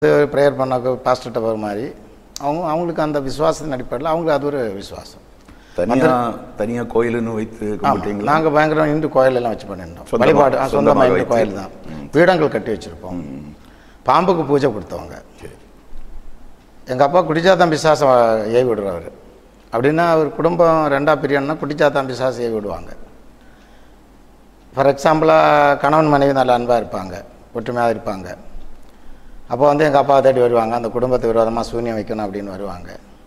Prayer பண்ண பாஸ்டர்கிட்ட போகிற மாதிரி அவங்க அவங்களுக்கு அந்த விசுவாசத்தின் அடிப்படையில் அவங்களுக்கு அது ஒரு விசுவாசம் தனியா தனியா கோயிலுன்னு வைத்து கும்பிட்டீங்களா நாங்கள் பயங்கரம் இந்து கோயிலெல்லாம் வச்சு பண்ணியிருந்தோம் சொந்தமா- வழிபாடு ஆ, சொந்தமாக சொந்தமாக இந்து வைத்து. கோயில் தான் பீடங்கள் கட்டி வச்சுருப்போம் பாம்புக்கு பூஜை கொடுத்தவங்க சரி. எங்கள் அப்பா குடிச்சாத்தான் பிசாசம் ஏவி விடுறவர் அப்படின்னா அவர் குடும்பம் ரெண்டா பிரியன்னா குடிச்சாத்தான் பிசாசம் ஏவி விடுவாங்க ஃபார் எக்ஸாம்பிளாக கணவன் மனைவி நல்ல அன்பாக இருப்பாங்க ஒற்றுமையாக இருப்பாங்க அப்போ வந்து எங்கள் அப்பாவை தேடி வருவாங்க அந்த குடும்பத்துக்கு விரோதமாக சூன்யம் வைக்கணும் அப்படின்னு வருவாங்க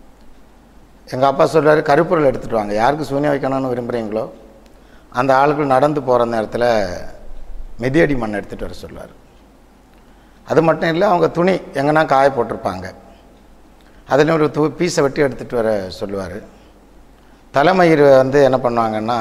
எங்கள் அப்பா சொல்றாரு கருப்பொருள் எடுத்துகிட்டு வாங்க யாருக்கு சூன்யம் வைக்கணும்னு விரும்புகிறீங்களோ அந்த ஆளுகள் நடந்து போகிற நேரத்தில் மிதியடி மண் எடுத்துகிட்டு வர சொல்லுவார் அது மட்டும் இல்லை அவங்க துணி எங்கன்னா காய போட்டிருப்பாங்க அதில் ஒரு தூ பீஸை வெட்டி எடுத்துகிட்டு வர சொல்லுவார் தலைமயிர் வந்து என்ன பண்ணுவாங்கன்னா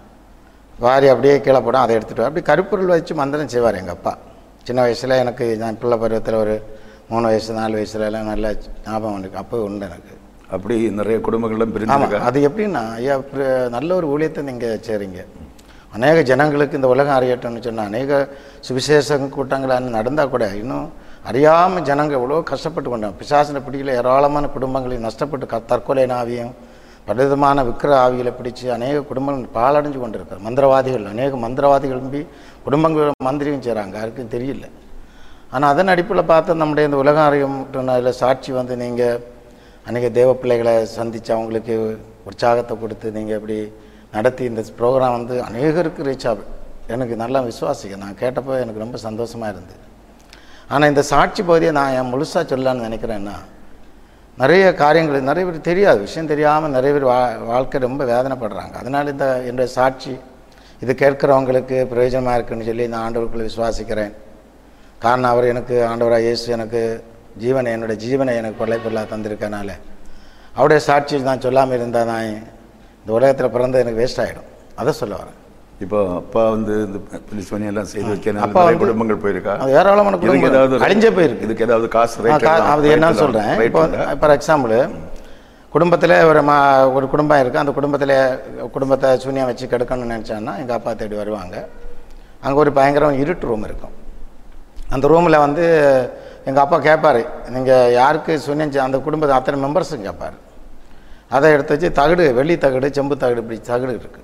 வாரி அப்படியே கீழே போடும் அதை எடுத்துகிட்டு வர அப்படி கருப்பொருள் வச்சு மந்திரம் செய்வார் எங்கள் அப்பா சின்ன வயசில் எனக்கு நான் பிள்ளை பருவத்தில் ஒரு மூணு வயசு நாலு வயசுல எல்லாம் நல்ல ஞாபகம் இருக்கு அப்போ உண்டு எனக்கு அப்படி நிறைய குடும்பங்களும் ஆமாம் பிரிஞ்சிருக்கா அது எப்படின்னா ஐயா பிர- நல்ல ஒரு ஊழியத்தை நீங்கள் செய்கிறீங்க அநேக ஜனங்களுக்கு இந்த உலகம் அறியட்டும்னு சொன்னால் அநேக சுவிசேஷ கூட்டங்கள் நடந்தால் கூட இன்னும் அறியாமல் ஜனங்க எவ்வளோ கஷ்டப்பட்டு கொண்டாங்க பிசாசின பிடிக்கல ஏராளமான குடும்பங்களை நஷ்டப்பட்டு க தற்கொலை ஆவியும் பலவிதமான விக்கிர ஆவிகளை பிடிச்சு அநேக குடும்பங்கள் பாலடைஞ்சு கொண்டிருக்காரு மந்திரவாதிகள் அநேக மந்திரவாதிகள் நம்பி குடும்பங்கள் மந்திரியும் செய்கிறாங்க யாருக்கும் தெரியல ஆனால் அதன் அடிப்படையில் பார்த்து நம்முடைய இந்த உலகம் அறியும் அதில் சாட்சி வந்து நீங்கள் அநேக தேவ பிள்ளைகளை சந்தித்து அவங்களுக்கு உற்சாகத்தை கொடுத்து நீங்கள் இப்படி நடத்தி இந்த ப்ரோக்ராம் வந்து அநேகருக்கு ரீச் ஆகும் எனக்கு நல்லா விசுவாசிக்க நான் கேட்டப்போ எனக்கு ரொம்ப சந்தோஷமாக இருந்தது ஆனால் இந்த சாட்சி பகுதியை நான் என் முழுசாக சொல்லலான்னு நினைக்கிறேன்னா நிறைய காரியங்கள் நிறைய பேர் தெரியாது விஷயம் தெரியாமல் நிறைய பேர் வா வாழ்க்கை ரொம்ப வேதனைப்படுறாங்க அதனால் இந்த என்னுடைய சாட்சி இது கேட்குறவங்களுக்கு பிரயோஜனமாக இருக்குன்னு சொல்லி நான் ஆண்டவருக்குள்ள விசுவாசிக்கிறேன் காரணம் அவர் எனக்கு ஆண்டவராக இயேசு எனக்கு ஜீவனை என்னுடைய ஜீவனை எனக்கு கொள்ளை பொருளாக தந்திருக்கனால அவருடைய சாட்சி நான் சொல்லாமல் இருந்தால் நான் இந்த உலகத்தில் பிறந்தது எனக்கு வேஸ்ட் ஆகிடும் அதை சொல்ல வரேன் இப்போ அப்பா வந்து இந்த போலீஸ் பணி எல்லாம் செய்து வைக்கிறனால அப்பா நிறைய வந்து- குடும்பங்கள் போயிருக்கா அது ஏராளமான இதுக்கு குடும்பங்கள் ஏதாவது அழிஞ்சே போயிருக்கு இதுக்கு ஏதாவது காசு ஆ, rate கா- எல்லாம் அது rate என்னன்னு எல்லாம் சொல்கிறேன் rate இப்போ உண்டா? ஃபார் எக்ஸாம்பிள் குடும்பத்தில் ஒரு மா ஒரு குடும்பம் இருக்குது அந்த குடும்பத்தில் குடும்பத்தை சூன்யம் வச்சு கெடுக்கணும்னு நினச்சான்னா எங்கள் அப்பா தேடி வருவாங்க அங்கே ஒரு பயங்கரம் இருட்டு ரூம் இருக்கும் அந்த ரூமில் வந்து எங்கள் அப்பா கேட்பாரு நீங்கள் யாருக்கு சூன்யம் செ- அந்த குடும்பத்தை அத்தனை மெம்பர்ஸும் கேட்பார் அதை எடுத்து வச்சு தகடு வெள்ளி தகடு செம்பு தகடு இப்படி தகடு இருக்குது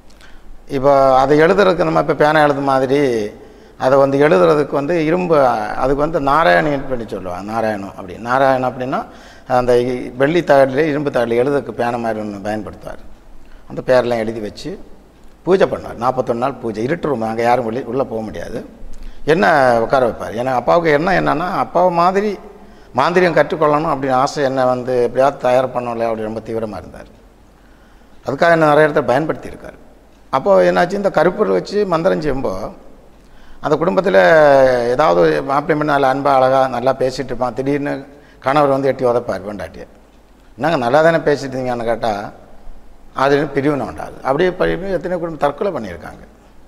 இப்போ அதை எழுதுறதுக்கு நம்ம இப்போ பேனா எழுது மாதிரி அதை வந்து எழுதுறதுக்கு வந்து இரும்பு அதுக்கு வந்து நாராயணன் பண்ணி சொல்லுவாங்க நாராயணம் அப்படி நாராயணம் அப்படின்னா அந்த இ- வெள்ளி தகடில் இரும்பு தகடில் எழுதுறதுக்கு பேனை மாதிரி ஒன்று பயன்படுத்துவார் அந்த பேரெல்லாம் எழுதி வச்சு பூஜை பண்ணுவார் நாற்பத்தொன்று நாள் பூஜை இருட்டு ரூம் அங்கே யாரும் வெளியே உள்ளே போக முடியாது என்ன உட்கார வைப்பார் ஏன்னா அப்பாவுக்கு என்ன என்னன்னா அப்பாவை மாதிரி மாந்திரியம் கற்றுக்கொள்ளணும் அப்படின்னு ஆசை என்ன வந்து எப்படியாவது தயார் பண்ணல அப்படி ரொம்ப தீவிரமாக இருந்தார் அதுக்காக என்ன நிறைய இடத்துல பயன்படுத்தியிருக்காரு அப்போது என்னாச்சு இந்த கருப்பொருள் வச்சு மந்திரம் செய்யும்போது அந்த குடும்பத்தில் ஏதாவது மாப்பிள்ளை பண்ணி நல்லா அன்பாக அழகாக நல்லா பேசிகிட்டு இருப்பான் திடீர்னு கணவர் வந்து எட்டி உதப்பார் பெண்டாட்டியை என்னங்க நல்லா தானே பேசிட்டு இருந்தீங்கன்னு கேட்டால் அது பிரிவினை உண்டாது அப்படியே பண்ணி எத்தனை குடும்பம் தற்கொலை பண்ணியிருக்காங்க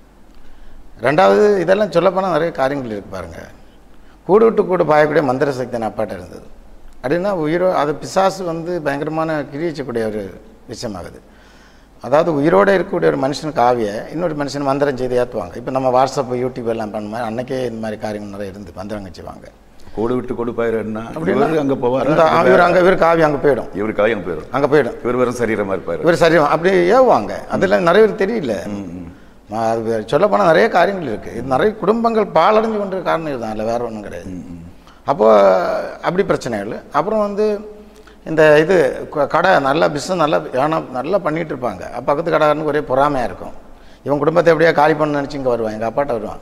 ரெண்டாவது இதெல்லாம் சொல்லப்போனால் நிறைய காரியங்கள் இருக்கு பாருங்க கூடு விட்டு கூடு பாயக்கூடிய மந்திர சக்தி என் அப்பாட்ட இருந்தது அப்படின்னா உயிரோ அது பிசாசு வந்து பயங்கரமான கிரியச்சக்கூடிய ஒரு விஷயமாகுது அதாவது உயிரோடு இருக்கக்கூடிய ஒரு மனுஷனுக்கு ஆவிய இன்னொரு மனுஷன் மந்திரம் செய்து ஏற்றுவாங்க இப்போ நம்ம வாட்ஸ்அப் யூடியூப் எல்லாம் பண்ண மாதிரி அன்னைக்கே இந்த மாதிரி காரியங்கள் நிறைய இருந்து மந்திரங்க செய்வாங்க கூடு விட்டு கூடு பாயிருன்னா அப்படின்னா இவரு அங்க போவாரு இந்த இவர் அங்கே இவருக்கு ஆவி அங்கே போயிடும் இவருக்காக அங்க போயிடும் அங்கே போயிடும் இவர் வெறும் சரீரமா இருப்பாரு இவர் சரி அப்படி ஏவுவாங்க அதெல்லாம் நிறைய பேர் தெரியல ம- அது சொல்லப்போனால் நிறைய காரியங்கள் இருக்குது இது நிறைய குடும்பங்கள் பாலடைஞ்சு கொண்ட காரணம் இதுதான் இல்லை வேற ஒன்றும் கிடையாது அப்போது அப்படி பிரச்சனைகள் அப்புறம் வந்து இந்த இது க- கடை நல்லா பிஸ்னஸ் நல்லா ஏன்னா நல்லா பண்ணிகிட்டு இருப்பாங்க பக்கத்து கடைக்காரனுக்கு ஒரே பொறாமையாக இருக்கும் இவன் குடும்பத்தை எப்படியா காலி பண்ண நினச்சி இங்கே வருவான் எங்கள் அப்பாட்ட வருவான்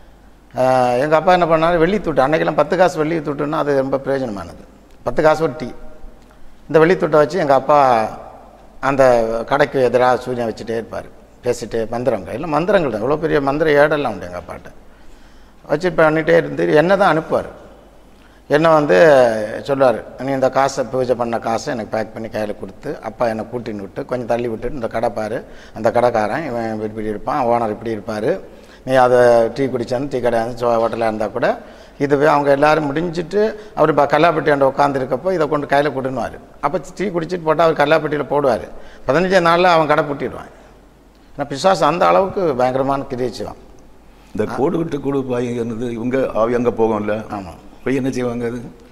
எங்கள் அப்பா என்ன பண்ணாரு வெள்ளி தூட்டு அன்னைக்கெல்லாம் பத்து காசு வெள்ளி தூட்டுன்னா அது ரொம்ப பிரயோஜனமானது பத்து காசு ஒரு டீ இந்த வெள்ளித்தூட்டை வச்சு எங்கள் அப்பா அந்த கடைக்கு எதிராக சூரியன் வச்சுட்டே இருப்பார் பேசிட்டு மந்திரங்க இல்லை மந்திரங்கள் தான் இவ்வளோ பெரிய மந்திர ஏடெல்லாம் உண்டு எங்கள் அப்பாட்ட வச்சு பண்ணிகிட்டே இருந்து என்ன தான் அனுப்புவார் என்ன வந்து சொல்லுவார் நீ இந்த காசை பூஜை பண்ண காசை எனக்கு பேக் பண்ணி கையில் கொடுத்து அப்பா என்னை கூட்டின்னு விட்டு கொஞ்சம் தள்ளி விட்டுட்டு இந்த கடை பாரு அந்த கடைக்காரன் இவன் இப்படி இப்படி இருப்பான் ஓனர் இப்படி இருப்பார் நீ அதை டீ குடிச்சாந்து டீ கடை ஹோட்டலாக இருந்தால் கூட இதுவே அவங்க எல்லாரும் முடிஞ்சிட்டு அவர் ப கல்லாப்பட்டி அண்ட உட்காந்துருக்கப்போ இதை கொண்டு கையில் கொடுன்னுவார் அப்போ டீ குடிச்சிட்டு போட்டால் அவர் கல்லாப்பட்டியில் போடுவார் பதினஞ்சு நாளில் அவன் கடை பூட்டிடுவான் ஏன்னா பிசாசு அந்த அளவுக்கு பயங்கரமான கிரிச்சிவான் இந்த கூடு விட்டு கூடு பாய்ங்கிறது இவங்க ஆவி அங்க போகும்ல ஆமாம் போய் என்ன செய்வாங்க அது